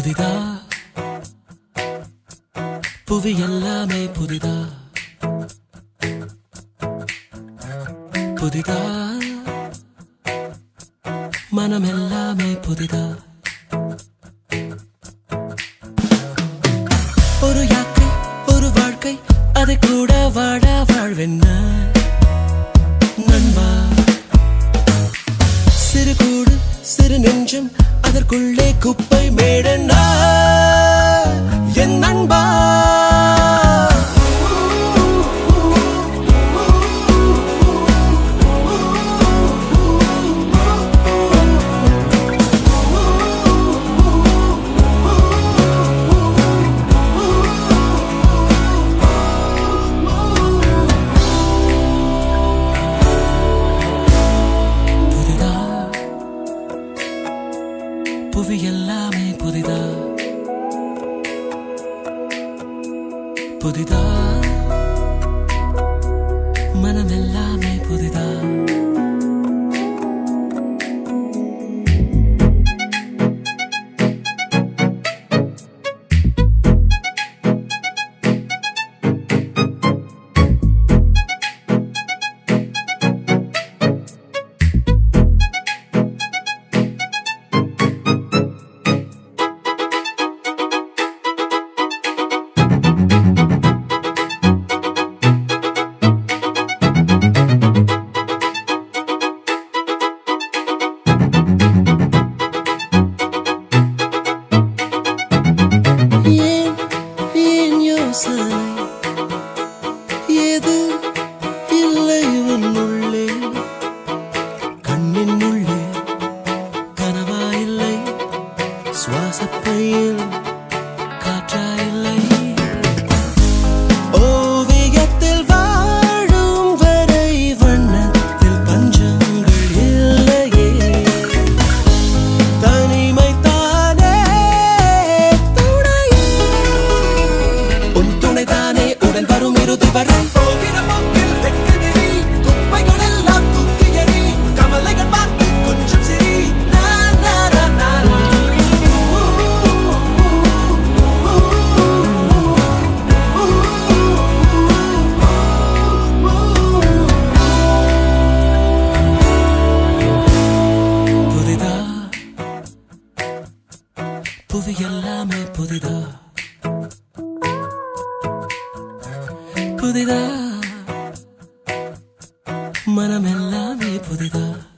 புதிதா புவி எல்லாமே புதிதா புதிதா மனம் எல்லாமே புதிதா ஒரு யாக்கை ஒரு வாழ்க்கை அதை கூட வாழ வாழ்வென்ன நண்பா சிறு கூடு சிறு நெஞ்சம் அதற்குள்ளே குப்பை மேடனா என் நண்பா புதிதா புவி எல்லாமே புதிதா புதிதா மனம் எல்லாமே புதிதா ஏன் ஏன் யோசனை ஏது இல்லை உன்னுள்ளே கண்ணின் உள்ளே கனவா இல்லை சுவாசப்பையில் காற்றா இல்லை ஓவியத்தில் வாழும் வரை வண்ணத்தில் பஞ்சங்கள் இல்லையே தனிமை தானே துணையே உன் துணை தானே உடன் வரும் இறுதி வரை போகிற போக்கில் வெட்க நெறி குப்பைகள் எல்லாம் தூக்கி எறி கவலைகள் பார்த்து கொஞ்சம் சிரி நா, நா, நா, நா, நா. புதிதா புவி எல்லாமே புதிதா புதிதா மனம் எல்லாமே புதிதா